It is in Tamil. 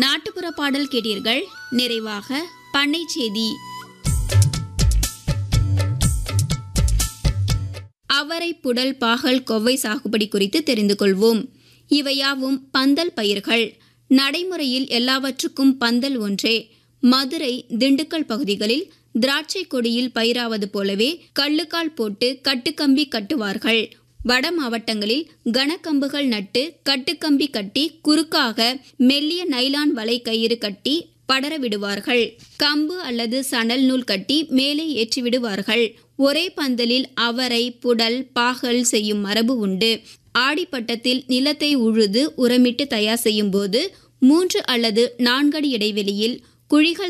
நாட்டுப்புற பாடல் கேட்டீர்கள் நிறைவாக பண்ணை செய்தி அவரை புடல் பாகல் கொவ்வை சாகுபடி குறித்து தெரிந்து கொள்வோம் இவையாவும் பந்தல் பயிர்கள் நடைமுறையில் எல்லாவற்றுக்கும் பந்தல் ஒன்றே மதுரை திண்டுக்கல் பகுதிகளில் திராட்சை கொடியில் பயிராவது போலவே கள்ளுக்கால் போட்டு கட்டுக்கம்பி கட்டுவார்கள் வட மாவட்டங்களில் கனக்கம்புகள் நட்டு கட்டுக்கம்பி கட்டி குறுக்காக மெல்லிய நைலான் வலை கயிறு கட்டி படர விடுவார்கள் கம்பு அல்லது சணல் நூல் கட்டி மேலே ஏற்றி விடுவார்கள் ஒரே பந்தலில் அவரை புடல் பாகல் செய்யும் மரபு உண்டு ஆடிப்பட்டத்தில் நிலத்தை உழுது உரமிட்டு தயார் செய்யும் போது மூன்று அல்லது நான்கடி இடைவெளியில் குழிகள்